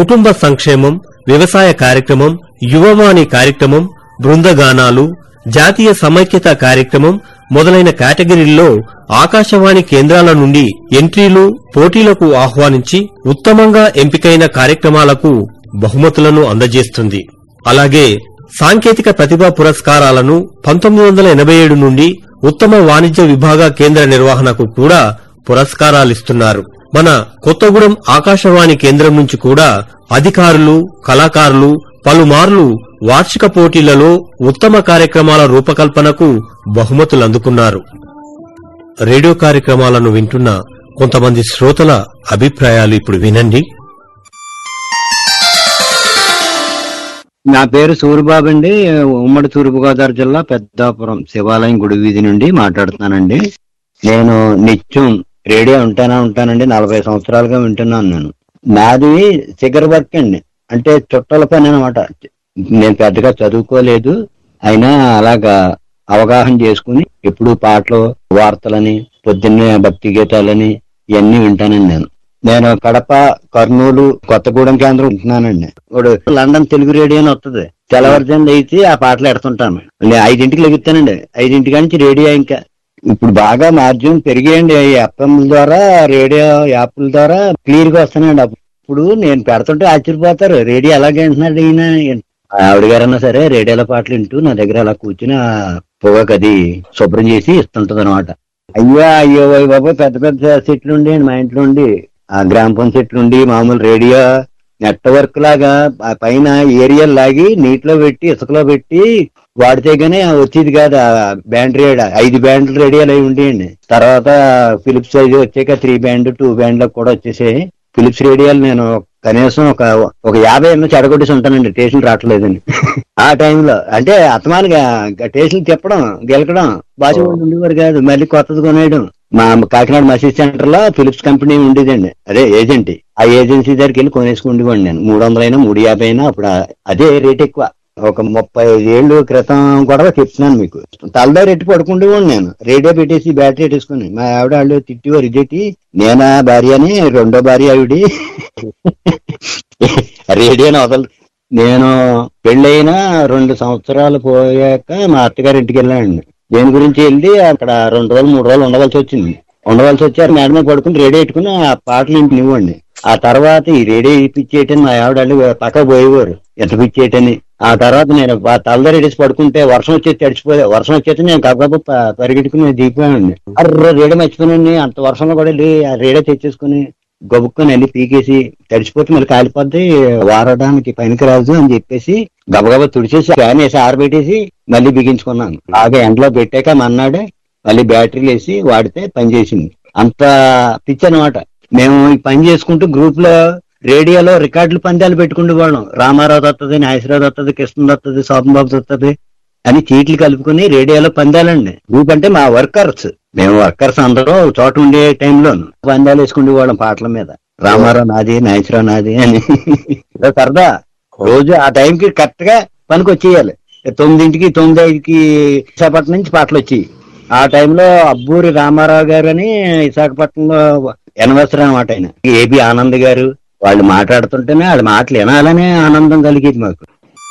కుటుంబ సంక్షేమం వ్యవసాయ కార్యక్రమం యువవాణి కార్యక్రమం బృందగానాలు జాతీయ సమైక్యత కార్యక్రమం మొదలైన కేటగిరీల్లో ఆకాశవాణి కేంద్రాల నుండి ఎంట్రీలు పోటీలకు ఆహ్వానించి ఉత్తమంగా ఎంపికైన కార్యక్రమాలకు బహుమతులను అందజేస్తుంది అలాగే సాంకేతిక ప్రతిభా పురస్కారాలను పంతొమ్మిది వందల ఎనభై ఏడు నుండి ఉత్తమ వాణిజ్య విభాగ కేంద్ర నిర్వహణకు కూడా పురస్కారాలిస్తున్నారు మన కొత్తగూడెం ఆకాశవాణి కేంద్రం నుంచి కూడా అధికారులు కళాకారులు పలుమార్లు వార్షిక పోటీలలో ఉత్తమ కార్యక్రమాల రూపకల్పనకు బహుమతులు అందుకున్నారు రేడియో కార్యక్రమాలను వింటున్న కొంతమంది శ్రోతల అభిప్రాయాలు ఇప్పుడు వినండి నా పేరు సూరిబాబు అండి ఉమ్మడి తూర్పుగోదావరి జిల్లా పెద్దాపురం శివాలయం గుడి వీధి నుండి మాట్లాడుతున్నానండి నేను నిత్యం రేడియో ఉంటానా ఉంటానండి నలభై సంవత్సరాలుగా వింటున్నాను నేను నాది సిగర్ వర్క్ అండి అంటే చుట్టాల పని అనమాట నేను పెద్దగా చదువుకోలేదు అయినా అలాగా అవగాహన చేసుకుని ఎప్పుడు పాటలు వార్తలని పొద్దున్నే భక్తి గీతాలని ఇవన్నీ వింటానండి నేను నేను కడప కర్నూలు కొత్తగూడెం కేంద్రం ఉంటున్నానండి ఇప్పుడు లండన్ తెలుగు రేడియో అని వస్తుంది తెల్లవారుజాము లేచి ఆ పాటలు ఎడుతుంటాను నేను ఐదింటికి లెగుతానండి ఐదింటికి నుంచి రేడియో ఇంకా ఇప్పుడు బాగా మార్జిన్ పెరిగాయండి ఈ ఎఫ్ఎం ద్వారా రేడియో యాప్ల ద్వారా క్లియర్ గా వస్తున్నాయండి అప్పుడు నేను పెడుతుంటే ఆశ్చర్యపోతారు రేడియో ఎలాగే వింటున్నాడు ఈయన ఆవిడ గారన్నా సరే రేడియోలో పాటలు వింటూ నా దగ్గర అలా కూర్చుని ఆ పొగకు అది శుభ్రం చేసి ఇస్తుంటది అనమాట అయ్యో అయ్యో ఓయ్ బాబు పెద్ద పెద్ద సెట్లు ఉండేయండి మా ఇంట్లో ఉండి ఆ గ్రామ ఫోన్ సెట్లు ఉండి మామూలు రేడియో నెట్వర్క్ లాగా ఆ పైన ఏరియల్ లాగి నీటిలో పెట్టి ఇసుకలో పెట్టి వాడితే గానీ వచ్చేది కాదు ఆ బ్యాండ్ రేడియో ఐదు బ్యాండ్లు రేడియోలు అవి ఉండేయండి తర్వాత ఫిలిప్స్ అది వచ్చాక త్రీ బ్యాండ్ టూ బ్యాండ్ కూడా వచ్చేసాయి ఫిలిప్స్ రేడియోలు నేను కనీసం ఒక ఒక యాభై ఎన్నో చెడగొట్టేసి ఉంటానండి స్టేషన్ రావట్లేదండి ఆ టైంలో అంటే అత్తమానిగా స్టేషన్ తిప్పడం గెలకడం బాగా ఉండేవారు కాదు మళ్ళీ కొత్తది కొనేయడం మా కాకినాడ మసీద్ సెంటర్ లో ఫిలిప్స్ కంపెనీ ఉండేదండి అదే ఏజెంట్ ఆ ఏజెన్సీ దగ్గరికి వెళ్ళి కొనేసుకుండేవాడిని నేను మూడు వందలైనా మూడు యాభై అయినా అప్పుడు ఆ- అదే రేట్ ఎక్కువ ఒక ముప్పై ఐదు ఏళ్ళు క్రితం కూడా చెప్తున్నాను మీకు తలదారి ఎట్టి పడుకుండేవాడిని నేను రేడియో పెట్టేసి బ్యాటరీ పెట్టేసుకుని మా ఆవిడ వాళ్ళు తిట్టివారు ఇదేటి నేనా భార్య అని రెండో భార్య ఆవిడ రేడియోని వదల నేను పెళ్ళైన రెండు సంవత్సరాలు పోయాక మా అత్తగారి ఇంటికి వెళ్ళానండి దేని గురించి వెళ్ళి అక్కడ రెండు రోజులు మూడు రోజులు ఉండవలసి వచ్చింది ఉండవలసి వచ్చారు మేడ మీద పడుకుని రేడియో పెట్టుకుని ఆ పాటలు ఇంటి ఇవ్వండి ఆ తర్వాత ఈ రేడియో పిచ్చేయటని మా ఆవిడ వాళ్ళు పక్క పోయేవారు ఎంత పిచ్చేయటని ఆ తర్వాత నేను ఆ తలదరి రెడీసి పడుకుంటే వర్షం వచ్చేది తడిచిపోయా వర్షం వచ్చేది నేను కాకపోతే పరిగెట్టుకుని దిగిపోయానండి అర్ర రేడియో మర్చిపోయానండి అంత వర్షంలో కూడా వెళ్ళి ఆ రేడియో తెచ్చేసుకుని గబుక్కుని వెళ్ళి పీకేసి తడిచిపోతే మళ్ళీ కాలిపోద్ది వారడానికి పనికి రాదు అని చెప్పేసి గబగబా తుడిచేసి ఫ్యాన్ వేసి ఆరబెట్టేసి మళ్ళీ బిగించుకున్నాను బాగా ఎండలో పెట్టాక మన్నాడే మళ్ళీ బ్యాటరీలు వేసి వాడితే పనిచేసింది అంత పిచ్చి అనమాట మేము ఈ పని చేసుకుంటూ గ్రూప్ లో రేడియోలో రికార్డులు పందాలు పెట్టుకుంటూ వాళ్ళం రామారావు వస్తుంది నాగేశ్వరరావు వస్తుంది కృష్ణ వస్తుంది శోభన్ బాబు వస్తుంది అని చీట్లు కలుపుకుని రేడియోలో పందాలండి గ్రూప్ అంటే మా వర్కర్స్ మేము వర్కర్స్ అందరూ ఒక చోట ఉండే టైంలో పందాలు వేసుకుండే వాళ్ళం పాటల మీద రామారావు నాది నాగేశ్వరరావు నాది అని ఇదో సరదా రోజు ఆ టైంకి కరెక్ట్ గా పనికి వచ్చేయాలి తొమ్మిదింటికి తొమ్మిది ఐదుకి విశాఖపట్నం నుంచి పాటలు వచ్చాయి ఆ టైంలో అబ్బూరి రామారావు గారు అని విశాఖపట్నంలో ఎనవసరం అనమాట ఆయన ఏబి ఆనంద్ గారు వాళ్ళు మాట్లాడుతుంటేనే వాళ్ళ మాటలు వినాలనే ఆనందం కలిగేది మాకు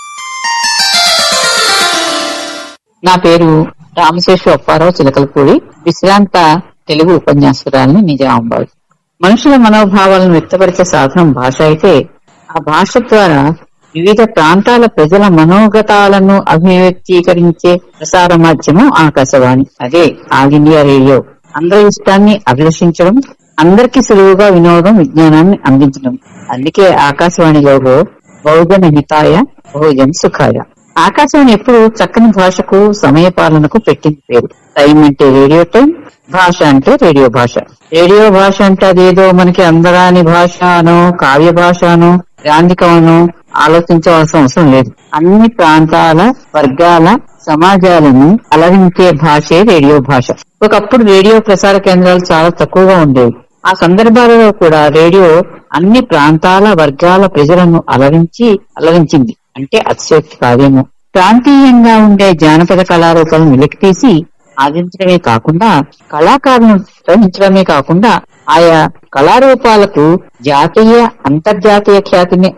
నా పేరు రామశేషు అప్పారావు చిలకలపూడి విశ్రాంత తెలుగు ఉపన్యాసకురాలని నిజామాబాద్ మనుషుల మనోభావాలను వ్యక్తపరిచే సాధనం భాష అయితే ఆ భాష ద్వారా వివిధ ప్రాంతాల ప్రజల మనోగతాలను అభివ్యక్తీకరించే ప్రసార మాధ్యమం ఆకాశవాణి అదే ఆల్ ఇండియా రేడియో అందరి ఇష్టాన్ని అభిలషించడం అందరికీ సులువుగా వినోదం విజ్ఞానాన్ని అందించడం అందుకే ఆకాశవాణి లోగో బహుజన హితాయ బహుజన్ సుఖాయ ఆకాశవాణి ఎప్పుడు చక్కని భాషకు సమయ పాలనకు పెట్టింది పేరు టైం అంటే రేడియో టైం భాష అంటే రేడియో భాష రేడియో భాష అంటే అదేదో మనకి అందరాని భాష అనో కావ్య భాష అనో గాంధికమనో ఆలోచించవలసిన అవసరం లేదు అన్ని ప్రాంతాల వర్గాల సమాజాలను అలరించే భాషే రేడియో భాష ఒకప్పుడు రేడియో ప్రసార కేంద్రాలు చాలా తక్కువగా ఉండేవి ఆ సందర్భాలలో కూడా రేడియో అన్ని ప్రాంతాల వర్గాల ప్రజలను అలరించి అలరించింది అంటే అతిశయోక్తి కాదేమో ప్రాంతీయంగా ఉండే జానపద కళారూపాలను వెలికితీసి ఆదించడమే కాకుండా కళాకారులను ప్రోత్సహించడమే కాకుండా ఆయా కళారూపాలకు జాతీయ అంతర్జాతీయ ఖ్యాతిని